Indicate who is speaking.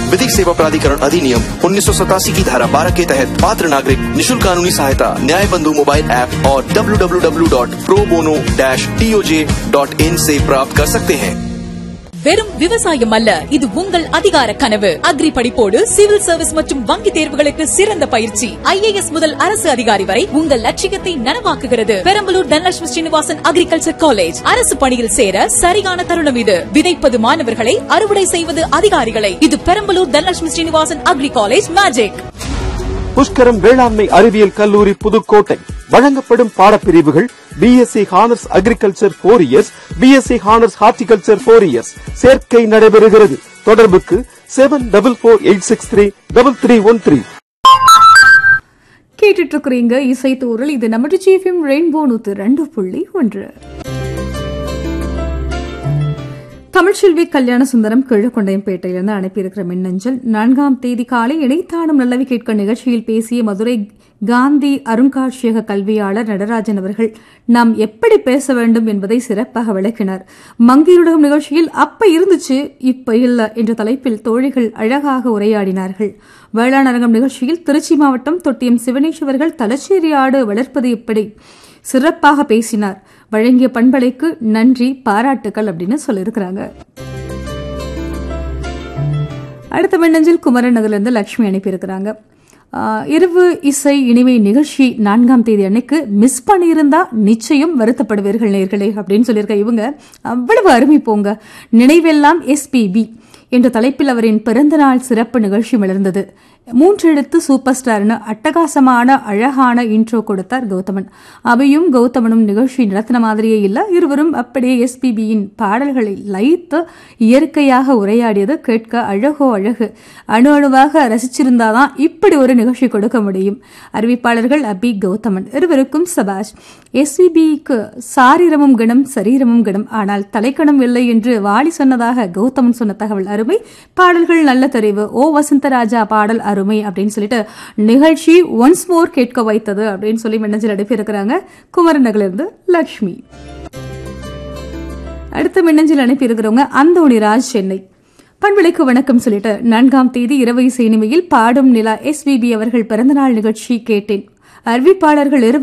Speaker 1: विधिक सेवा प्राधिकरण अधिनियम उन्नीस की धारा 12 के तहत पात्र नागरिक निशुल्क कानूनी सहायता न्याय बंधु मोबाइल ऐप और www.probono-toj.in से प्राप्त कर सकते हैं
Speaker 2: வெறும் விவசாயம் அல்ல இது உங்கள் அதிகார கனவு அக்ரி படிப்போடு சிவில் சர்வீஸ் மற்றும் வங்கி தேர்வுகளுக்கு சிறந்த பயிற்சி ஐஏஎஸ் முதல் அரசு அதிகாரி வரை உங்கள் லட்சியத்தை நனவாக்குகிறது பெரம்பலூர் தனலட்சுமி ஸ்ரீனிவாசன் அக்ரிகல்ச்சர் காலேஜ் அரசு பணியில் சேர சரியான தருணம் இது விதைப்பது மாணவர்களை அறுவடை செய்வது அதிகாரிகளை இது Perambalur Dhanalakshmi Srinivasan agri college magic
Speaker 3: Pushkaram வேளாண்மை அறிவியல் கல்லூரி புதுக்கோட்டை வழங்கப்படும் பாடப்பிரிவுகள் BSc honours agriculture four years BSc honours horticulture four years சேர்க்கை நடைபெறுகிறது தொடர்புக்கு seven double four eight six three double three one three
Speaker 4: கேட்டுட்டு இருக்கிறீங்க இசைத்தூரில் இது நம்ம ஜிஎஃப்எம் ரெயின்போ நூத்து ரெண்டு புள்ளி ஒன்று தமிழ்ச்செல்வி கல்யாண சுந்தரம் கிழக்கொண்டையம்பேட்டையிலிருந்து அனுப்பியிருக்கிற மின்னஞ்சல் நான்காம் தேதி காலை இணைத்தாடும் நல்லவி கேட்க நிகழ்ச்சியில் பேசிய மதுரை காந்தி அருங்காட்சியக கல்வியாளர் நடராஜன் அவர்கள் நாம் எப்படி பேச வேண்டும் என்பதை சிறப்பாக விளக்கினார் மங்கையுலகம் நிகழ்ச்சியில் அப்ப இருந்துச்சு இப்ப இல்ல என்ற தலைப்பில் தோழிகள் அழகாக உரையாடினார்கள் வேளாண் அரங்கம் நிகழ்ச்சியில் திருச்சி மாவட்டம் தொட்டியம் சிவனேஸ்வர்கள் தலச்சேரி ஆடு வளர்ப்பது எப்படி சிறப்பாக பேசினார் வழங்கிய பண்பலைக்கு நன்றி பாராட்டுக்கள் அப்படின்னு சொல்லியிருக்கிறாங்க அடுத்த மின்னஞ்சல் குமரன் நகர்லேருந்து லட்சுமி அனுப்பியிருக்கிறாங்க ஆஹ், இரவு இசை இனிமை நிகழ்ச்சி நான்காம் தேதி அன்னைக்கு மிஸ் பண்ணியிருந்தா நிச்சயம் வருத்தப்படுவீர்கள் நேர்களே அப்படின்னு சொல்லியிருக்க இவங்க அவ்வளவு அருமை போங்க நினைவெல்லாம் எஸ்பிபி என்ற தலைப்பில் அவரின் பிறந்தநாள் சிறப்பு நிகழ்ச்சி மலர்ந்தது மூன்றெழுத்து சூப்பர் ஸ்டார்னு அட்டகாசமான அழகான இன்ட்ரோ கொடுத்தார் கௌதமன் அவையும் கௌதமனும் நிகழ்ச்சி நடத்தின மாதிரியே இல்ல இருவரும் அப்படியே எஸ்பிபியின் பாடல்களை லயித்து இயற்கையாக உரையாடியது கேட்க அழகோ அழகு அணு அணுவாக ரசிச்சிருந்தாதான் இப்படி ஒரு நிகழ்ச்சி கொடுக்க முடியும் அறிவிப்பாளர்கள் அபி கௌதமன் இருவருக்கும் சபாஷ் எஸ்பிபிக்கு சாரீரமும் கணம் சரீரமும் கணம் ஆனால் தலைக்கணம் இல்லை என்று வாலி சொன்னதாக கௌதமன் சொன்ன தகவல் அருமை பாடல்கள் நல்ல தெரிவு ஓ வசந்தராஜா பாடல் அருமை அப்படின்னு சொல்லிட்டு நிகழ்ச்சி ஒன்ஸ் மோர் கேட்க வைத்தது அப்படின்னு சொல்லி மின்னஞ்சல் அனுப்பியிருக்கிறாங்க குமரன் நகர்லேருந்து லக்ஷ்மி அடுத்த மின்னஞ்சல் அனுப்பியிருக்கிறவங்க அந்தோணிராஜ் சென்னை பண்பலைக்கு வணக்கம் சொல்லிட்டு நான்காம் தேதி இரவு இசை இனிமையில் பாடும் நிலா எஸ்விபி அவர்கள் பிறந்தநாள் நிகழ்ச்சி கேட்டேன் அறிவிப்பாளர்கள் இருவர்